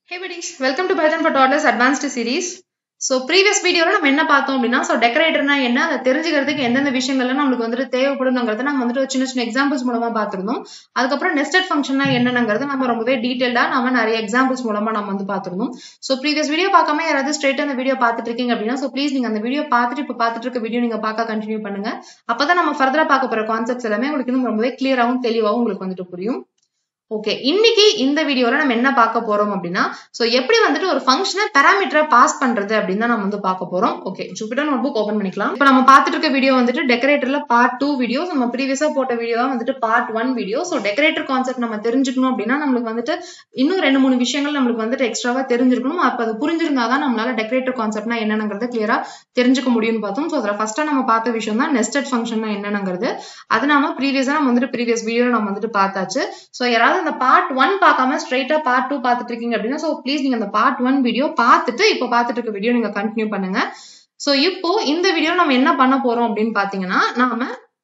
Hey buddies, welcome to Python for Toddlers Advanced Series. So previous வீடியோல நம்ம என்ன பார்த்தோம் அப்படின்னா ஸோ டெக்கரேட்டர்னா என்ன அதை தெரிஞ்சுக்கிறதுக்கு எந்தெந்த விஷயங்கள்லாம் நம்மளுக்கு வந்துட்டு தேவைப்படுங்கிறத நம்ம வந்துட்டு ஒரு சின்ன சின்ன எக்ஸாம்பிள்ஸ் மூலமா பார்த்திருந்தோம் அதுக்கப்புறம் நெஸ்டட் ஃபங்க்ஷன்னா என்னங்கிறது நம்ம ரொம்பவே டீட்டெயில்டா நம்ம நிறைய எக்ஸாம்பிள்ஸ் மூலமா நம்ம வந்து பார்த்திருந்தோம் ஸோ ப்ரீவியஸ் வீடியோ பார்க்காம யாராவது ஸ்ட்ரெயிட் அந்த வீடியோ பார்த்துட்டு இருக்கீங்க அப்படின்னா ஸோ ப்ளீஸ் நீங்க அந்த வீடியோ பார்த்துட்டு இப்போ பார்த்துட்டு இருக்க வீடியோ நீங்க பார்க்க கண்டினியூ பண்ணுங்க அப்பதான் நம்ம ஃபர்தரா பார்க்க போற கான்செப்ட்ஸ் எல்லாமே உங்களுக்கு இன்னும் ரொம்பவே கிளியராகவும் தெளிவாகவும் உங்களுக்கு வந்துட்டு புரியும் ஓகே இன்னைக்கு இந்த வீடியோல நம்ம என்ன பார்க்க போறோம் அப்படின்னா சோ எப்படி வந்துட்டு ஒரு ஃபங்க்ஷனை பேராமீட்டரை பாஸ் பண்றது அப்படின்னு தான் நம்ம வந்து பார்க்க போறோம் okay Jupyter notebook open பண்ணிக்கலாம் இப்போ நம்ம பார்த்துட்டு இருக்க வீடியோ வந்துட்டு டெக்கரேட்டர்ல பார்ட் டூ வீடியோ நம்ம ப்ரீவியஸா போட்ட வீடியோ தான் வந்துட்டு part one video so decorator concept நம்ம தெரிஞ்சுக்கணும் அப்படின்னா நம்மளுக்கு வந்துட்டு இன்னும் ரெண்டு மூணு விஷயங்கள் நம்மளுக்கு வந்துட்டு எக்ஸ்ட்ராவா தெரிஞ்சிருக்கணும் அப்ப அது புரிஞ்சிருந்தாதான் நம்மளால டெக்கரேட்டர் கான்செப்ட்னா என்னங்கிறத கிளியரா தெரிஞ்சுக்க முடியும்னு பார்த்தோம் ஸோ அதில் ஃபர்ஸ்டா நம்ம பார்த்த விஷயம் தான் நெஸ்டட் ஃபங்க்ஷன்னா என்னங்கிறது அது நாம ப்ரீவியஸா நம்ம வந்துட்டு ப்ரீவியஸ் வீடியோ நம்ம வந்துட்டு பார்த்தாச்சு ஸோ யாராவது அந்த பார்ட் ஒன் பார்க்காம ஸ்ட்ரைட்டா பார்ட் டூ பார்த்துட்டு இருக்கீங்க அப்படின்னா ஸோ ப்ளீஸ் நீங்க அந்த பார்ட் ஒன் வீடியோ பார்த்துட்டு இப்போ பார்த்துட்டு இருக்க வீடியோ நீங்க கண்டினியூ பண்ணுங்க ஸோ இப்போ இந்த வீடியோ நம்ம என்ன பண்ண போறோம் அப்படின்னு பாத்தீங்கன்னா நாம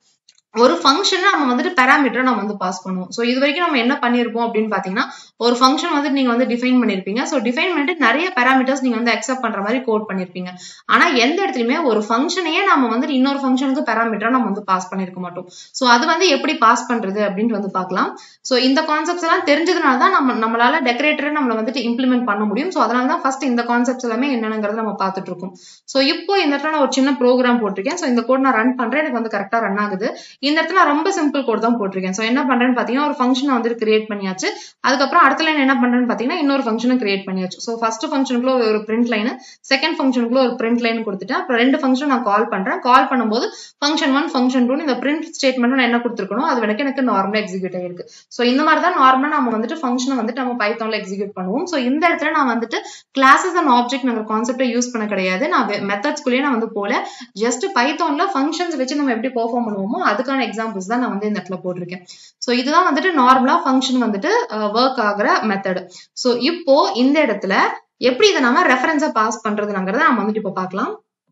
ஒரு ஃபங்க்ஷனை நம்ம வந்துட்டு பேராமீட்டரை நம்ம வந்து பாஸ் பண்ணுவோம் ஸோ இது வரைக்கும் நம்ம என்ன பண்ணியிருப்போம் அப்படின்னு பாத்தீங்கன்னா ஒரு ஃபங்க்ஷன் வந்துட்டு நீங்க வந்து டிஃபைன் பண்ணிருப்பீங்க ஸோ டிஃபைன் பண்ணிட்டு நிறைய பேராமீட்டர்ஸ் நீங்க வந்து அக்செப்ட் பண்ற மாதிரி கோட் பண்ணிருப்பீங்க ஆனா எந்த இடத்துலயுமே ஒரு ஃபங்க்ஷனையே நம்ம வந்துட்டு இன்னொரு ஃபங்க்ஷனுக்கு பேராமீட்டரா நம்ம வந்து பாஸ் பண்ணிருக்க மாட்டோம் ஸோ அது வந்து எப்படி பாஸ் பண்றது அப்படின்ட்டு வந்து பார்க்கலாம் ஸோ இந்த கான்செப்ட்ஸ் எல்லாம் தெரிஞ்சதுனால தான் நம்ம நம்மளால டெக்கரேட்டரை நம்மள வந்துட்டு இம்ப்ளிமெண்ட் பண்ண முடியும் ஸோ அதனால தான் ஃபர்ஸ்ட் இந்த கான்செப்ட்ஸ் எல்லாமே என்னங்கிறத நம்ம பார்த்துட்டு இருக்கோம் ஸோ இப்போ இந்த இடத்துல நான் ஒரு சின்ன ப்ரோக்ராம் போட்டிருக்கேன் ஸோ இந்த கோட் நான் ரன் பண்றேன் எனக்கு வந்து கரெக்டா ரன் ஆகுது இந்த இடத்துல நான் ரொம்ப சிம்பிள் கோட் தான் போட்டிருக்கேன் ஸோ என்ன பண்றேன்னு பாத்தீங்கன்னா ஒரு ஃபங்க்ஷனை வந்து கிரியேட் பண்ணியாச்சு அதுக்கப்புறம் அடுத்த லைன் என்ன பண்றேன்னு பாத்தீங்கன்னா இன்னொரு ஃபங்க்ஷனை கிரியேட் பண்ணியாச்சு ஸோ ஃபர்ஸ்ட் ஃபங்க்ஷனுக்குள்ள ஒரு பிரிண்ட் லைன் செகண்ட் ஃபங்க்ஷனுக்குள்ள ஒரு பிரிண்ட் லைன் கொடுத்துட்டேன் அப்புறம் ரெண்டு ஃபங்க்ஷன் நான் கால் பண்றேன் கால் பண்ணும்போது ஃபங்க்ஷன் ஒன் ஃபங்க்ஷன் டூ இந்த பிரிண்ட் ஸ்டேட்மெண்ட் நான் என்ன கொடுத்துருக்கணும் அது எனக்கு எனக்கு நார்மலா எக்ஸிக்யூட் ஆயிருக்கு ஸோ இந்த மாதிரி தான் நார்மலா நம்ம வந்துட்டு ஃபங்க்ஷனை வந்துட்டு நம்ம பைத்தான்ல எக்ஸிக்யூட் பண்ணுவோம் ஸோ இந்த இடத்துல நான் வந்துட்டு கிளாஸஸ் அண்ட் ஆப்ஜெக்ட் நாங்கள் கான்செப்டை யூஸ் பண்ண கிடையாது நான் மெத்தட்ஸ்குள்ளேயே நான் வந்து போல ஜஸ்ட் பைத்தான்ல ஃபங்க்ஷன்ஸ் வச்சு நம்ம எப்படி பெர்ஃபார்ம் பண்ணுவோமோ அதுக்கான எக்ஸாம்பிள்ஸ் தான் நான் வந்து இந்த இடத்துல போட்டிருக்கேன் ஸோ இதுதான் வந்துட்டு நார்மலா ஃபங்க்ஷன் வந்துட்டு ஒர்க் ஆகுற மெத்தட் ஸோ இப்போ இந்த இடத்துல எப்படி இதை நம்ம ரெஃபரன்ஸா பாஸ் பண்றதுங்கிறத நம்ம வந்துட்டு இப்போ பார்க்கலாம்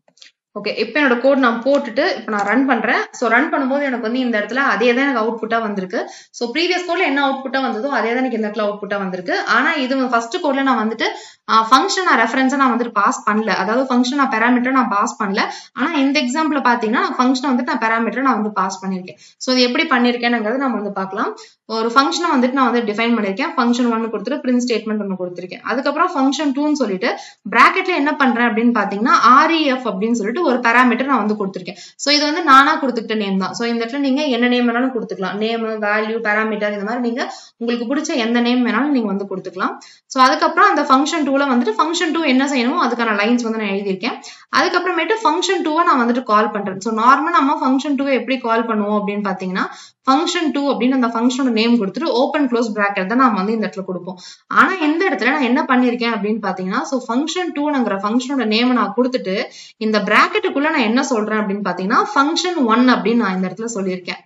ஓகே இப்போ என்னோட கோட் நான் போட்டுட்டு இப்போ நான் ரன் பண்றேன் ஸோ ரன் பண்ணும்போது எனக்கு வந்து இந்த இடத்துல அதே தான் எனக்கு அவுட்புட்டா வந்திருக்கு ஸோ ப்ரீவியஸ் கோட்ல என்ன அவுட்புட்டா வந்ததோ அதே தான் எனக்கு இந்த இடத்துல அவுட்புட்டா வந்திருக்கு ஆனா இது ஃபர்ஸ்ட் கோட்ல நான் வந்துட்டு ஃபங்க்ஷன் நான் ரெஃபரன்ஸா நான் வந்துட்டு பாஸ் பண்ணல அதாவது ஃபங்க்ஷன் நான் பேராமீட்டர் நான் பாஸ் பண்ணல ஆனா இந்த எக்ஸாம்பிள் பாத்தீங்கன்னா நான் ஃபங்க்ஷன் வந்துட்டு நான் பேராமீட்டர் நான் வந்து பாஸ் பண்ணிருக்கேன் ஸோ இது எப்படி பண்ணிருக்கேன்ங்கிறது நம்ம வந்து பார்க்கலாம் ஒரு ஃபங்க்ஷனை வந்துட்டு நான் வந்து டிஃபைன் பண்ணிருக்கேன் ஃபங்க்ஷன் ஒன்னு கொடுத்துட்டு பிரிண்ட் ஸ்டேட்மெண்ட் ஒன்று கொடுத்துருக்கேன் அதுக்கப்புறம் ஃபங்க்ஷன் டூன்னு சொல்லிட்டு பிராக்கெட்ல என்ன பண்றேன் அப்படின்னு பாத்தீங்கன்னா ஆர்இஎஃப் அப்படின்னு சொல்லிட்டு ஒரு பேராமீட்டர் நான் வந்து கொடுத்துருக்கேன் ஸோ இது வந்து நானா கொடுத்துக்கிட்ட நேம் தான் ஸோ இந்த இடத்துல நீங்க என்ன நேம் வேணாலும் கொடுத்துக்கலாம் நேம் வேல்யூ பேராமீட்டர் இந்த மாதிரி நீங்க உங்களுக்கு பிடிச்ச எந்த நேம் வேணாலும் நீங்க வந்து கொடுத்துக்கலாம் ஸோ அதுக்கப்புறம் அந்த ஃபங்க்ஷன் டூல வந்துட்டு ஃபங்க்ஷன் டூ என்ன செய்யணுமோ அதுக்கான லைன்ஸ் வந்து நான் எழுதியிருக்கேன் அதுக்கப்புறமேட்டு ஃபங்க்ஷன் டூவை நான் வந்துட்டு கால் பண்றேன் ஸோ நார்மலா நம்ம ஃபங்க்ஷன் டூவை எப்படி கால் பண்ணுவோம் அப்படின்னு பாத்தீங்கன்னா ஃபங்க்ஷன் டூ அப்படின்னு அந்த ஃபங்க்ஷனோட நேம் கொடுத்துட்டு ஓப்பன் க்ளோஸ் பிராக்கெட் தான் நம்ம வந்து இந்த இடத்துல கொடுப்போம் ஆனா இந்த இடத்துல நான் என்ன பண்ணிருக்கேன் அப்படின்னு பாத்தீங்கன்னா ஸோ ஃபங்க்ஷன் டூங்கிற ஃபங்க்ஷனோட நேம் நான் கொடுத்துட்டு இந்த பிராக்கெட்டுக்குள்ள நான் என்ன சொல்றேன் அப்படின்னு பாத்தீங்கன்னா ஃபங்க்ஷன் ஒன் அப்படின்னு நான் இந்த இடத்துல சொல்லியிருக்கேன்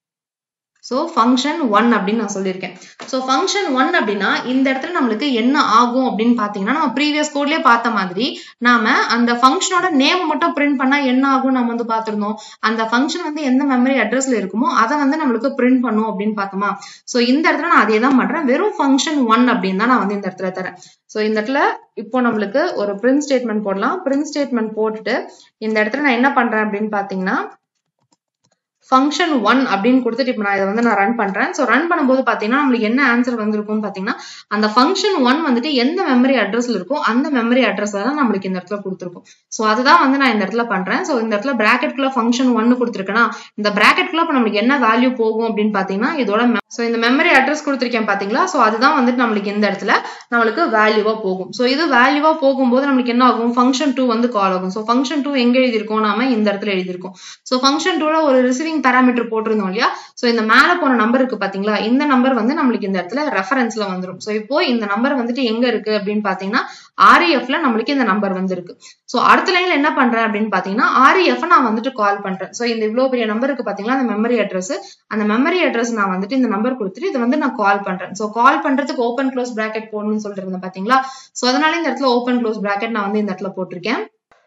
ஸோ ஃபங்க்ஷன் ஒன் அப்படின்னு நான் சொல்லியிருக்கேன் ஸோ ஃபங்க்ஷன் ஒன் அப்படின்னா இந்த இடத்துல நம்மளுக்கு என்ன ஆகும் அப்படின்னு பார்த்தீங்கன்னா நம்ம ப்ரீவியஸ் கோட்லேயே பார்த்த மாதிரி நாம அந்த ஃபங்க்ஷனோட நேம் மட்டும் பிரிண்ட் பண்ணா என்ன ஆகும் நம்ம வந்து பார்த்துருந்தோம் அந்த ஃபங்க்ஷன் வந்து எந்த மெமரி அட்ரஸ்ல இருக்குமோ அதை வந்து நம்மளுக்கு பிரிண்ட் பண்ணும் அப்படின்னு பார்த்தோமா ஸோ இந்த இடத்துல நான் அதே தான் பண்றேன் வெறும் ஃபங்க்ஷன் ஒன் அப்படின்னு தான் நான் வந்து இந்த இடத்துல தரேன் ஸோ இந்த இடத்துல இப்போ நம்மளுக்கு ஒரு பிரிண்ட் ஸ்டேட்மெண்ட் போடலாம் பிரிண்ட் ஸ்டேட்மெண்ட் போட்டுட்டு இந்த இடத்துல நான் என்ன பண்றேன் அப்படின்னு பார்த்தீங்கன்னா ஃபங்க்ஷன் ஒன் அப்படின்னு கொடுத்துட்டு இப்போ நான் இதை வந்து நான் ரன் பண்றேன் ஸோ ரன் பண்ணும்போது பார்த்தீங்கன்னா நம்மளுக்கு என்ன ஆன்சர் வந்திருக்கும் பார்த்தீங்கன்னா அந்த ஃபங்க்ஷன் ஒன் வந்துட்டு எந்த மெமரி அட்ரஸ்ல இருக்கோ அந்த மெமரி அட்ரஸ் தான் நம்மளுக்கு இந்த இடத்துல கொடுத்துருக்கும் ஸோ அதுதான் வந்து நான் இந்த இடத்துல பண்றேன் ஸோ இந்த இடத்துல பிராக்கெட்குள்ள ஃபங்க்ஷன் ஒன்னு கொடுத்துருக்கேன்னா இந்த பிராக்கெட்குள்ள இப்போ நம்மளுக்கு என்ன வேல்யூ போகும் அப்படின்னு பார்த்தீங்கன்னா இதோட ஸோ இந்த மெமரி அட்ரஸ் கொடுத்துருக்கேன் பார்த்தீங்களா ஸோ அதுதான் வந்துட்டு நம்மளுக்கு இந்த இடத்துல நம்மளுக்கு வேல்யூவா போகும் ஸோ இது வேல்யூவா போகும்போது நம்மளுக்கு என்ன ஆகும் ஃபங்க்ஷன் டூ வந்து கால் ஆகும் ஸோ ஃபங்க்ஷன் டூ எங்க எழுதியிருக்கோம் நாம இந்த இடத்துல எழுதியிருக்கோம் ஸோ ஃபங்க்ஷன் டூல ஒரு ரிசீவிங் பேராமீட்டர் போட்டிருந்தோம் இல்லையா ஸோ இந்த மேல போன நம்பர் இருக்கு பாத்தீங்களா இந்த நம்பர் வந்து நம்மளுக்கு இந்த இடத்துல ரெஃபரன்ஸ்ல வந்துடும் ஸோ இப்போ இந்த நம்பர் வந்துட்டு எங்க இருக்கு அப்படின்னு பாத்தீங்கன்னா ஆர்இஎஃப்ல நம்மளுக்கு இந்த நம்பர் வந்து இருக்கு ஸோ அடுத்த லைன்ல என்ன பண்றேன் அப்படின்னு பாத்தீங்கன்னா ஆர்இஎஃப் நான் வந்துட்டு கால் பண்றேன் ஸோ இந்த இவ்வளவு பெரிய நம்பர் இருக்கு பாத்தீங்களா அந்த மெமரி அட்ரஸ் அந்த மெமரி அட்ரஸ் நான் வந்துட்டு இந்த நம்பர் கொடுத்துட்டு இதை வந்து நான் கால் பண்றேன் ஸோ கால் பண்றதுக்கு ஓப்பன் க்ளோஸ் பிராக்கெட் போடணும்னு சொல்லிட்டு இருந்தேன் பாத்தீங்களா ஸோ அதனால இந்த இடத்துல ஓப்பன் க்ளோஸ் பிராக்கெட் நான் வந்து இந்த இடத்துல போட்டிருக்கேன்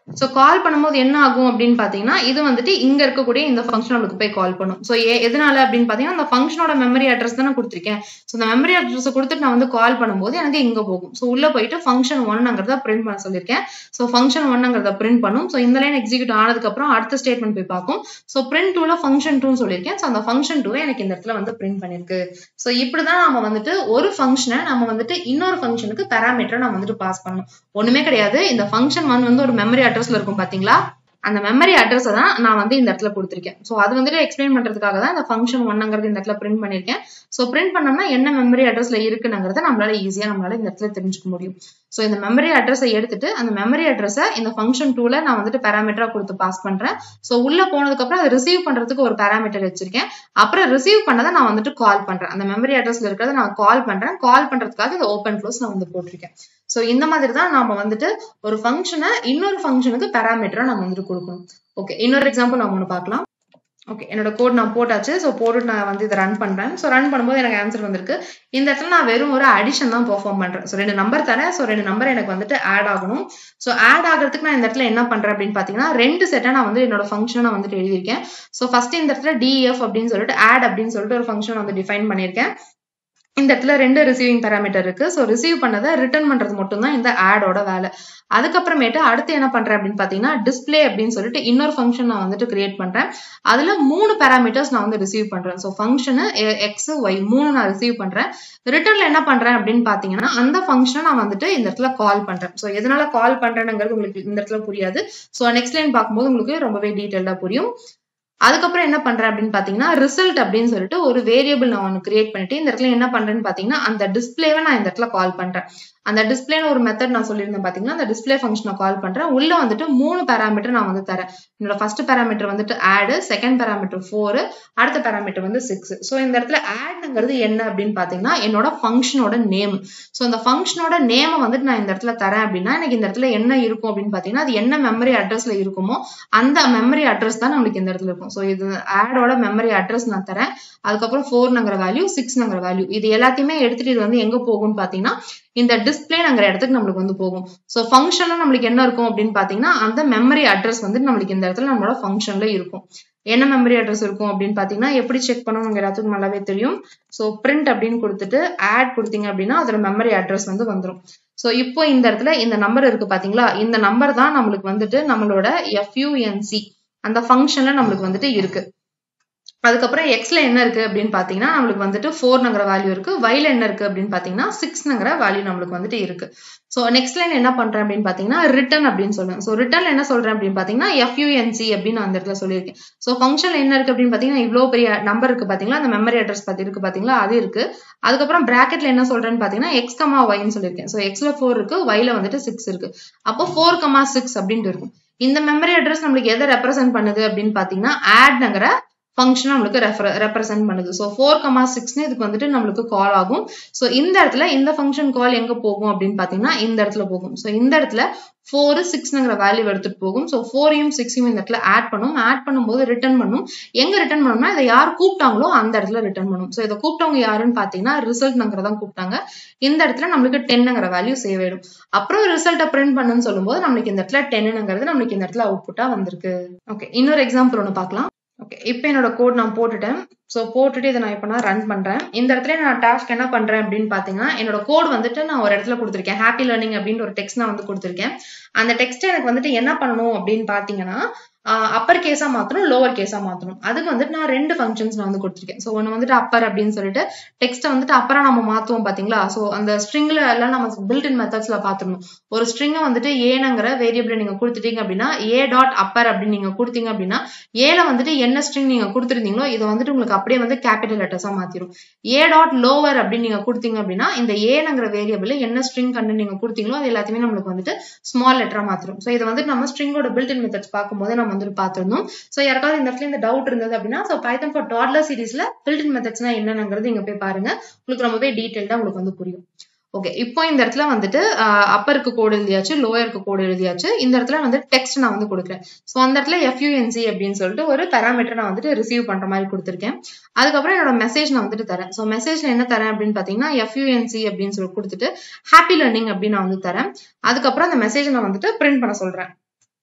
ஸோ கால் பண்ணும்போது என்ன ஆகும் அப்படின்னு பார்த்தீங்கன்னா இது வந்துட்டு இங்க இருக்கக்கூடிய இந்த ஃபங்க்ஷன் நம்மளுக்கு போய் கால் பண்ணும் ஸோ எதனால அப்படின்னு பார்த்தீங்கன்னா அந்த ஃபங்க்ஷனோட மெமரி அட்ரஸ் தான் நான் கொடுத்துருக்கேன் ஸோ அந்த மெமரி அட்ரஸ் கொடுத்துட்டு நான் வந்து கால் பண்ணும்போது எனக்கு இங்க போகும் ஸோ உள்ள போயிட்டு ஃபங்க்ஷன் ஒன்னுங்கிறத பிரிண்ட் பண்ண சொல்லியிருக்கேன் ஸோ ஃபங்க்ஷன் ஒன்னுங்கிறத பிரிண்ட் பண்ணும் ஸோ இந்த லைன் எக்ஸிக்யூட் ஆனதுக்கு அப்புறம் அடுத்த ஸ்டேட்மெண்ட் போய் பார்க்கும் ஸோ பிரிண்ட் டூல ஃபங்க்ஷன் டூன்னு சொல்லியிருக்கேன் ஸோ அந்த ஃபங்க்ஷன் டூ எனக்கு இந்த இடத்துல வந்து பிரிண்ட் பண்ணிருக்கு ஸோ இப்படிதான் நம்ம வந்துட்டு ஒரு ஃபங்க்ஷனை நம்ம வந்துட்டு இன்னொரு ஃபங்க்ஷனுக்கு பேராமீட்டரை நம்ம வந்துட்டு பாஸ் பண்ணணும் ஒண்ணுமே கிடையாது இந்த ஃபங்க்ஷன் ஒன் வந்து ஒரு மெமரி அட்ரஸ்ல இருக்கும் பாத்தீங்களா அந்த மெமரி அட்ரஸை தான் நான் வந்து இந்த இடத்துல கொடுத்துருக்கேன் ஸோ அது வந்துட்டு எக்ஸ்பிளைன் பண்றதுக்காக தான் இந்த ஃபங்க்ஷன் ஒன்னுங்கிறது இந்த இடத்துல பிரிண்ட் பண்ணிருக்கேன் ஸோ பிரிண்ட் பண்ணோம்னா என்ன மெமரி அட்ரஸ்ல இருக்குங்கிறத நம்மளால ஈஸியா நம்மளால இந்த இடத்துல தெரிஞ்சுக்க முடியும் ஸோ இந்த மெமரி அட்ரஸை எடுத்துட்டு அந்த மெமரி அட்ரஸை இந்த ஃபங்க்ஷன் டூல நான் வந்துட்டு பேராமீட்டரா கொடுத்து பாஸ் பண்றேன் ஸோ உள்ள போனதுக்கு அப்புறம் அதை ரிசீவ் பண்றதுக்கு ஒரு பேராமீட்டர் வச்சிருக்கேன் அப்புறம் ரிசீவ் பண்ணதை நான் வந்துட்டு கால் பண்றேன் அந்த மெமரி அட்ரஸ்ல இருக்கிறத நான் கால் பண்றேன் கால் பண்றதுக்காக இந்த ஓப்பன் க்ளோஸ் நான் வந்து போட்டிருக்கேன் ஸோ இந்த மாதிரி தான் நாம வந்துட்டு ஒரு ஃபங்க்ஷனை இன்னொரு ஃபங்க்ஷனுக்கு பேராமீட்டரா நம்ம வந்துட்டு கொடுக்கணும் ஓகே இன்னொரு எக்ஸாம்பிள் நம்ம ஒன்று பார்க்கலாம் ஓகே என்னோட கோட் நான் போட்டாச்சு ஸோ போட்டு நான் வந்து இதை ரன் பண்றேன் ஸோ ரன் பண்ணும்போது எனக்கு ஆன்சர் வந்திருக்கு இந்த இடத்துல நான் வெறும் ஒரு அடிஷன் தான் பெர்ஃபார்ம் பண்றேன் ஸோ ரெண்டு நம்பர் தரேன் ஸோ ரெண்டு நம்பர் எனக்கு வந்துட்டு ஆட் ஆகணும் ஸோ ஆட் ஆகிறதுக்கு நான் இந்த இடத்துல என்ன பண்றேன் அப்படின்னு பாத்தீங்கன்னா ரெண்டு செட்டை நான் வந்து என்னோட ஃபங்க்ஷனை நான் வந்துட்டு எழுதியிருக்கேன் ஸோ ஃபர்ஸ்ட் இந்த இடத்துல டிஎஃப் அப்படின்னு சொல்லிட்டு ஆட் அப்படின்னு சொல்லிட்டு ஒரு ஃபங்க்ஷன் வந்து டிஃபைன் பண்ணியிருக்கேன் இந்த இடத்துல ரெண்டு ரிசீவிங் பேராமீட்டர் இருக்கு ஸோ ரிசீவ் பண்ணதை ரிட்டர்ன் பண்றது மட்டும் தான் இந்த ஆடோட வேலை அதுக்கப்புறமேட்டு அடுத்து என்ன பண்றேன் அப்படின்னு பாத்தீங்கன்னா டிஸ்பிளே அப்படின்னு சொல்லிட்டு இன்னொரு ஃபங்க்ஷன் நான் வந்துட்டு கிரியேட் பண்றேன் அதுல மூணு பேராமீட்டர்ஸ் நான் வந்து ரிசீவ் பண்றேன் ஸோ ஃபங்க்ஷனு எக்ஸ் ஒய் மூணு நான் ரிசீவ் பண்றேன் ரிட்டர்ன்ல என்ன பண்றேன் அப்படின்னு பாத்தீங்கன்னா அந்த ஃபங்க்ஷனை நான் வந்துட்டு இந்த இடத்துல கால் பண்றேன் ஸோ எதனால கால் பண்றேனுங்கிறது உங்களுக்கு இந்த இடத்துல புரியாது ஸோ நெக்ஸ்ட் லைன் பார்க்கும்போது உங்களுக்கு ரொம்பவே டீட்டெயில்டா புரியும் அதுக்கப்புறம் என்ன பண்றேன் அப்படின்னு பாத்தீங்கன்னா ரிசல்ட் அப்படின்னு சொல்லிட்டு ஒரு வேரியபிள் நான் ஒன்று கிரியேட் பண்ணிட்டு இந்த இடத்துல என்ன பண்றேன்னு பாத்தீங்கன்னா அந்த டிஸ்பிளேவை நான் இந்த இடத்துல கால் பண்றேன் அந்த டிஸ்பிளேன்னு ஒரு மெத்தட் நான் சொல்லியிருந்தேன் பாத்தீங்கன்னா அந்த டிஸ்பிளே ஃபங்க்ஷனை கால் பண்றேன் உள்ள வந்துட்டு மூணு பேராமீட்டர் நான் வந்து தரேன் என்னோட ஃபர்ஸ்ட் பேராமீட்டர் வந்துட்டு ஆடு செகண்ட் பேராமீட்டர் ஃபோர் அடுத்த பேராமீட்டர் வந்து சிக்ஸ் ஸோ இந்த இடத்துல ஆட்ங்கிறது என்ன அப்படின்னு பாத்தீங்கன்னா என்னோட ஃபங்க்ஷனோட நேம் ஸோ அந்த ஃபங்க்ஷனோட நேமை வந்துட்டு நான் இந்த இடத்துல தரேன் அப்படின்னா எனக்கு இந்த இடத்துல என்ன இருக்கும் அப்படின்னு பாத்தீங்கன்னா அது என்ன மெமரி அட்ரஸ்ல இருக்குமோ அந்த மெமரி அட்ரஸ் தான் நம்மளுக்கு இந்த இடத்துல இருக்கும் ஸோ இது ஆடோட மெமரி அட்ரஸ் நான் தரேன் அதுக்கப்புறம் ஃபோர்னுங்கிற வேல்யூ சிக்ஸ்னுங்கிற வேல்யூ இது எல்லாத்தையுமே எடுத்துட்டு இது வந்து எங்க போகும்னு பாத்தீங்கன்னா இந்த டிஸ்பிளேங்கிற இடத்துக்கு நம்மளுக்கு வந்து போகும் ஸோ ஃபங்க்ஷன்ல நம்மளுக்கு என்ன இருக்கும் அப்படின்னு பாத்தீங்கன்னா அந்த மெமரி அட்ரஸ் வந்து நம்மளுக்கு இந்த இடத்துல நம்மளோட ஃபங்க்ஷன்ல இருக்கும் என்ன மெமரி அட்ரஸ் இருக்கும் அப்படின்னு பாத்தீங்கன்னா எப்படி செக் பண்ணணும் எல்லாத்துக்கும் நல்லாவே தெரியும் ஸோ பிரிண்ட் அப்படின்னு கொடுத்துட்டு ஆட் கொடுத்தீங்க அப்படின்னா அதோட மெமரி அட்ரஸ் வந்து வந்துடும் ஸோ இப்போ இந்த இடத்துல இந்த நம்பர் இருக்கு பாத்தீங்களா இந்த நம்பர் தான் நம்மளுக்கு வந்துட்டு நம்மளோட எஃப்யூஎன்சி அந்த ஃபங்க்ஷன்ல நம்மளுக்கு வந்துட்டு இருக்கு அதுக்கப்புறம் எக்ஸ்ல என்ன இருக்கு அப்படின்னு பாத்தீங்கன்னா நம்மளுக்கு வந்துட்டு ஃபோர்னுங்கிற வேல்யூ இருக்கு வைல என்ன இருக்கு அப்படின்னு பாத்தீங்கன்னா சிக்ஸ்னுங்கிற வேல்யூ நம்மளுக்கு வந்துட்டு இருக்கு ஸோ நெக்ஸ்ட் லைன் என்ன பண்றேன் அப்படின்னு பாத்தீங்கன்னா ரிட்டன் அப்படின்னு சொல்லுவேன் ஸோ ரிட்டர்ல என்ன சொல்றேன் அப்படின்னு பாத்தீங்கன்னா எஃப்யூஎன்சி அப்படின்னு நான் அந்த இடத்துல சொல்லியிருக்கேன் ஸோ ஃபங்க்ஷன்ல என்ன இருக்கு அப்படின்னு பாத்தீங்கன்னா இவ்வளவு பெரிய நம்பர் இருக்கு பாத்தீங்களா அந்த மெமரி அட்ரஸ் பத்தி இருக்கு பாத்தீங்களா அது இருக்கு அதுக்கப்புறம் பிராக்கெட்ல என்ன சொல்றேன்னு பாத்தீங்கன்னா எக்ஸ் கமா ஒய்னு சொல்லியிருக்கேன் ஸோ எக்ஸ்ல ஃபோர் இருக்கு ஒய்ல வந்துட்டு சிக்ஸ் இருக்கு அப்போ ஃபோர் கமா சிக்ஸ் அப்படின்ட்டு இருக்கும் இந்த மெமரி அட்ரஸ் நம்மளுக்கு எதை ரெப்ரசென்ட் பண்ணுது அப்படின்னு பாத்தீங்கன்னா ஆட்ங்கிற ஃபங்க்ஷன் நம்மளுக்கு ரெஃபர் ரெப்ரசென்ட் பண்ணுது ஸோ ஃபோர் கமா சிக்ஸ்னு இதுக்கு வந்துட்டு நம்மளுக்கு கால் ஆகும் ஸோ இந்த இடத்துல இந்த ஃபங்க்ஷன் கால் எங்க போகும் அப்படின்னு பாத்தீங்கன்னா இந்த இடத்துல போகும் ஸோ இந்த இடத்துல ஃபோர் சிக்ஸ்ங்கிற வேல்யூ எடுத்துட்டு போகும் ஸோ ஃபோரையும் சிக்ஸையும் இந்த இடத்துல ஆட் பண்ணும் ஆட் பண்ணும்போது ரிட்டர்ன் பண்ணும் எங்க ரிட்டர்ன் பண்ணணும்னா இதை யார் கூப்பிட்டாங்களோ அந்த இடத்துல ரிட்டர்ன் பண்ணும் ஸோ இதை கூப்பிட்டவங்க யாருன்னு பாத்தீங்கன்னா ரிசல்ட்ங்கிறதான் கூப்பிட்டாங்க இந்த இடத்துல நம்மளுக்கு டென்னுங்கிற வேல்யூ சேவ் ஆயிடும் அப்புறம் ரிசல்ட்டை பிரிண்ட் பண்ணுன்னு சொல்லும்போது நம்மளுக்கு இந்த இடத்துல டென்னுங்கிறது நம்மளுக்கு இந்த இடத்துல அவுட்புட்டா வந்திருக்கு ஓகே இன்னொரு எக்ஸாம்பிள் ஒன்று பார்க்கலாம் ஓகே இப்போ என்னோட கோட் நான் போட்டுட்டேன் ஸோ போட்டுட்டு இதை நான் இப்போ நான் ரன் பண்றேன் இந்த இடத்துல நான் டாஸ்க் என்ன பண்றேன் அப்படின்னு பாத்தீங்கன்னா என்னோட கோட் வந்துட்டு நான் ஒரு இடத்துல கொடுத்துருக்கேன் ஹாப்பி லேர்னிங் அப்படின்ற ஒரு டெக்ஸ்ட் நான் வந்து கொடுத்துருக்கேன் அந்த டெக்ஸ்ட் எனக்கு வந்துட்டு என்ன பண்ணணும் அப்படின்னு பாத்தீங்கன்னா அப்பர் கேஸா மாத்தணும் லோவர் கேஸா மாத்தணும் அதுக்கு வந்துட்டு நான் ரெண்டு ஃபங்க்ஷன்ஸ் நான் வந்து கொடுத்துருக்கேன் ஸோ ஒன்று வந்துட்டு அப்பர் அப்படின்னு சொல்லிட்டு டெக்ஸ்ட்டை வந்துட்டு அப்பரா நம்ம மாத்துவோம் பாத்தீங்களா ஸோ அந்த ஸ்ட்ரிங்ல எல்லாம் நம்ம பில்ட் இன் மெத்தட்ஸ்ல பாத்துக்கணும் ஒரு ஸ்ட்ரிங்கை வந்துட்டு ஏனுங்கிற வேரியபிள் நீங்க கொடுத்துட்டீங்க அப்படின்னா ஏ டாட் அப்பர் அப்படின்னு நீங்க கொடுத்தீங்க அப்படின்னா ஏல வந்துட்டு என்ன ஸ்ட்ரிங் நீங்க கொடுத்துருந்தீங்களோ இதை வந்துட்டு உங்களுக்கு அப்படியே வந்து கேபிட்டல் லெட்டர்ஸா மாத்திரும் ஏ டாட் லோவர் அப்படின்னு நீங்க கொடுத்தீங்க அப்படின்னா இந்த ஏனுங்கிற வேரியபிள் என்ன ஸ்ட்ரிங் கண்டு நீங்க கொடுத்தீங்களோ அது எல்லாத்தையுமே நம்மளுக்கு வந்துட்டு ஸ்மால் லெட்டரா மாத்திரும் ஸோ இதை வந்துட்டு நம்ம ஸ்ட்ரிங்கோட பில்ட் இன் மெத்தட்ஸ் பார்க்கும்போது நம்ம வந்துட்டு பார்த்திருந்தோம் ஸோ யாருக்காவது இந்த இடத்துல இந்த டவுட் இருந்தது அப்படின்னா ஸோ பைத்தன் ஃபார் டாட்லர் சீரீஸ்ல பில்ட் இன் மெத்தட்ஸ்னா என்னங்கிறது நீங்க போய் பாருங்க உங்களுக்கு ரொம்பவே டீட்டெயில்டா உங்களுக்கு வந்து புரியும் ஓகே இப்போ இந்த இடத்துல வந்துட்டு அப்பருக்கு கோடு எழுதியாச்சு லோயருக்கு கோடு எழுதியாச்சு இந்த இடத்துல வந்து டெக்ஸ்ட் நான் வந்து கொடுக்குறேன் ஸோ அந்த இடத்துல எஃப்யூஎன்சி அப்படின்னு சொல்லிட்டு ஒரு பேராமீட்டர் நான் வந்துட்டு ரிசீவ் பண்ற மாதிரி கொடுத்துருக்கேன் அதுக்கப்புறம் என்னோட மெசேஜ் நான் வந்துட்டு தரேன் ஸோ மெசேஜ்ல என்ன தரேன் அப்படின்னு பாத்தீங்கன்னா எஃப்யூஎன்சி அப்படின்னு சொல்லி கொடுத்துட்டு ஹாப்பி லேர்னிங் அப்படின்னு நான் வந்து தரேன் அதுக்கப்புறம் அந்த மெசேஜ் நான் வந்துட்டு பிரிண்ட் பண்ண சொல்றேன்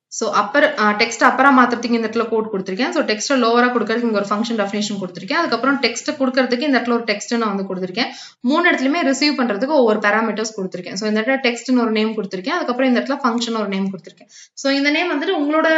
ஸோ அப்பர் டெக்ஸ்ட் அப்பரா மாத்துறதுக்கு இந்த இடத்துல கோட் கொடுத்துருக்கேன் ஸோ டெக்ஸ்ட்டை லோவரா கொடுக்கறதுக்கு இங்க ஒரு ஃபங்க்ஷன் டெஃபினேஷன் கொடுத்துருக்கேன் அதுக்கப்புறம் டெக்ஸ்ட் கொடுக்கறதுக்கு இந்த இடத்துல ஒரு டெக்ஸ்ட் நான் வந்து கொடுத்துருக்கேன் மூணு இடத்துலயுமே ரிசீவ் பண்றதுக்கு ஒவ்வொரு பேராமீட்டர்ஸ் கொடுத்துருக்கேன் ஸோ இந்த இடத்துல டெக்ஸ்ட்னு ஒரு நேம் கொடுத்துருக்கேன் அதுக்கப்புறம் இந்த இடத்துல ஃபங்க்ஷன் ஒரு நேம் கொடுத்துருக்கேன் ஸோ இந்த நேம் வந்துட்டு உங்களோட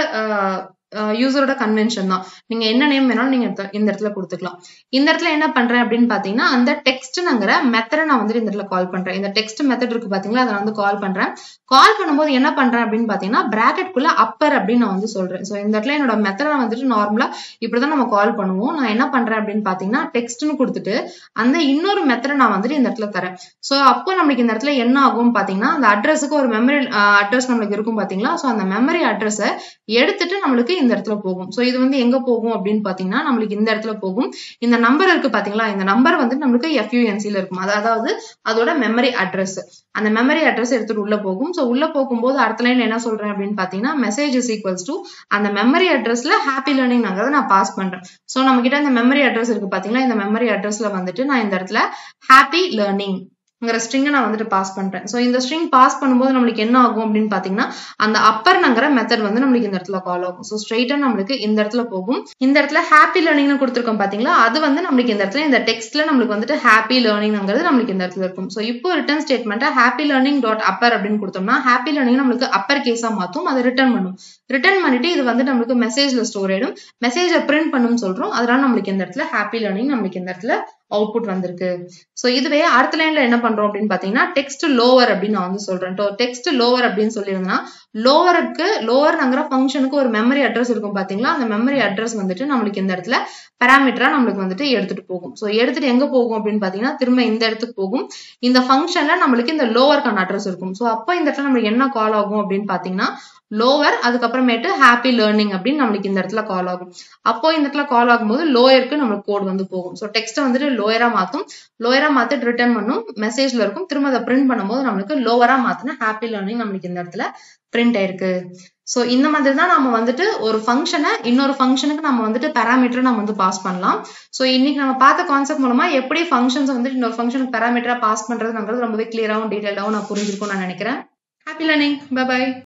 யூசரோட கன்வென்ஷன் தான் நீங்க என்ன நேம் வேணாலும் நீங்க இந்த- இந்த இடத்துல கொடுத்துக்கலாம் இந்த இடத்துல என்ன பண்றேன் அப்படின்னு பாத்தீங்கன்னா அந்த டெக்ஸ்ட்ங்கிற மெத்தடை நான் வந்துட்டு இந்த இடத்துல கால் பண்றேன் இந்த டெக்ஸ்ட் மெத்தட் இருக்கு பாத்தீங்களா அதை நான் வந்து கால் பண்றேன் கால் பண்ணும்போது என்ன பண்றேன் அப்படின்னு பாத்தீங்கன்னா பிராக்கெட் குள்ள அப்பர் அப்படின்னு நான் வந்து சொல்றேன் சோ இந்த இடத்துல என்னோட மெத்தடை வந்துட்டு நார்மலா இப்படிதான் நம்ம கால் பண்ணுவோம் நான் என்ன பண்றேன் அப்படின்னு பாத்தீங்கன்னா டெக்ஸ்ட்னு கொடுத்துட்டு அந்த இன்னொரு மெத்தடை நான் வந்துட்டு இந்த இடத்துல தரேன் சோ அப்போ நம்மளுக்கு இந்த இடத்துல என்ன ஆகும் பாத்தீங்கன்னா அந்த அட்ரஸுக்கு ஒரு மெமரி அட்ரஸ் நம்மளுக்கு இருக்கும் பாத்தீங்களா சோ அந்த மெமரி அட்ரஸை எடுத்துட்டு நம்மளுக்கு இந்த இடத்துல போகும் சோ இது வந்து எங்க போகும் அப்படின்னு பாத்தீங்கன்னா நம்மளுக்கு இந்த இடத்துல போகும் இந்த நம்பர் இருக்கு பாத்தீங்களா இந்த நம்பர் வந்து நம்மளுக்கு எஃப்யூஎன்சில இருக்கும் அது- அதாவது அதோட மெமரி அட்ரஸ் அந்த மெமரி அட்ரஸ் எடுத்துட்டு உள்ள போகும் சோ உள்ள போகும்போது அடுத்த லைன்ல என்ன சொல்றேன் அப்படின்னு பாத்தீங்கன்னா மெசேஜ் இஸ் ஈக்குவல்ஸ் டு அந்த மெமரி அட்ரஸ்ல ஹாப்பி லேர்னிங் நான் பாஸ் பண்றேன் சோ நம்ம கிட்ட இந்த மெமரி அட்ரஸ் இருக்கு பாத்தீங்களா இந்த மெமரி அட்ரஸ்ல வந்துட்டு நான் இந்த இடத்துல ஹாப்பி லேர்னிங் ங்கிற ஸ்ட்ரிங்கை நான் வந்துட்டு பாஸ் பண்றேன் சோ இந்த ஸ்ட்ரிங் பாஸ் பண்ணும்போது நம்மளுக்கு என்ன ஆகும் அப்படின்னு பாத்தீங்கன்னா அந்த அப்பர்ங்கிற மெத்தட் வந்து நம்மளுக்கு இந்த இடத்துல கால் ஆகும் ஸோ ஸ்ட்ரெயிட்டா நம்மளுக்கு இந்த இடத்துல போகும் இந்த இடத்துல ஹாப்பி லேர்னிங்னு கொடுத்துருக்கோம் பாத்தீங்களா அது வந்து நம்மளுக்கு இந்த இடத்துல இந்த டெக்ஸ்ட்ல நம்மளுக்கு வந்துட்டு ஹாப்பி லேர்னிங்ங்கிறது நம்மளுக்கு இந்த இடத்துல இருக்கும் ஸோ இப்போ ரிட்டர்ன் ஸ்டேட்மெண்ட்டை ஹாப்பி லேர்னிங் டாட் அப்பர் அப்படின்னு கொடுத்தோம்னா ஹாப்பி லேர்னிங் நம்மளுக்கு அப்பர் கேஸா மாத்தும் அதை ரிட்டர்ன் பண்ணும் ரிட்டர்ன் பண்ணிட்டு இது வந்து நம்மளுக்கு மெசேஜ்ல ஸ்டோர் ஆயிடும் மெசேஜை பிரிண்ட் பண்ணும் சொல்றோம் அதனால நம்மளுக்கு இந்த இடத்துல ஹாப்பி லேர்னிங் நம்மளுக்கு இந்த இடத்துல அவுட்புட் வந்திருக்கு சோ இதுவே அடுத்த லைன்ல என்ன பண்றோம் அப்படின்னு பாத்தீங்கன்னா டெக்ஸ்ட் லோவர் அப்படின்னு நான் வந்து சொல்றேன் டெக்ஸ்ட் லோவர் அப்படின்னு சொல்லியிருந்தேன்னா லோவருக்கு லோவர்ங்கிற ஃபங்க்ஷனுக்கு ஒரு மெமரி அட்ரஸ் இருக்கும் பாத்தீங்களா அந்த மெமரி அட்ரஸ் வந்துட்டு நம்மளுக்கு இந்த இடத்துல பேராமீட்டரா நம்மளுக்கு வந்துட்டு எடுத்துட்டு போகும் சோ எடுத்துட்டு எங்க போகும் அப்படின்னு பாத்தீங்கன்னா திரும்ப இந்த இடத்துக்கு போகும் இந்த ஃபங்க்ஷன்ல நம்மளுக்கு இந்த லோவர்க்கான அட்ரஸ் இருக்கும் சோ அப்போ இந்த இடத்துல நம்மளுக்கு என்ன கால் ஆகும் அப்படின்னு பாத்தீங்கன்னா லோவர் அதுக்கப்புறமேட்டு ஹாப்பி லேர்னிங் அப்படின்னு நம்மளுக்கு இந்த இடத்துல கால் ஆகும் அப்போ இந்த இடத்துல கால் ஆகும்போது லோயருக்கு நம்மளுக்கு கோட் வந்து போகும் ஸோ டெக்ஸ்ட்டை வந்துட்டு லோயரா மாத்தும் லோயரா மாத்திட்டு ரிட்டர்ன் பண்ணும் மெசேஜ்ல இருக்கும் திரும்ப அதை பிரிண்ட் பண்ணும்போது நம்மளுக்கு லோவரா மாத்தினா ஹாப்பி லேர்னிங் நம்மளுக்கு இந்த இடத்துல பிரிண்ட் ஆயிருக்கு ஸோ இந்த மாதிரி தான் நம்ம வந்துட்டு ஒரு ஃபங்க்ஷனை இன்னொரு ஃபங்க்ஷனுக்கு நம்ம வந்துட்டு பேராமீட்டர் நம்ம வந்து பாஸ் பண்ணலாம் ஸோ இன்னைக்கு நம்ம பார்த்த கான்செப்ட் மூலமா எப்படி ஃபங்க்ஷன்ஸ் வந்துட்டு இன்னொரு ஃபங்க்ஷனுக்கு பேராமீட்டரா பாஸ் பண்றதுங்கிறது ரொம்பவே கிளியராகவும் டீடைல்டாகவும் நான் புரிஞ்சிருக்கும்னு நான் நினைக்கிறேன் ஹாப்பி லேர்னிங் பை பை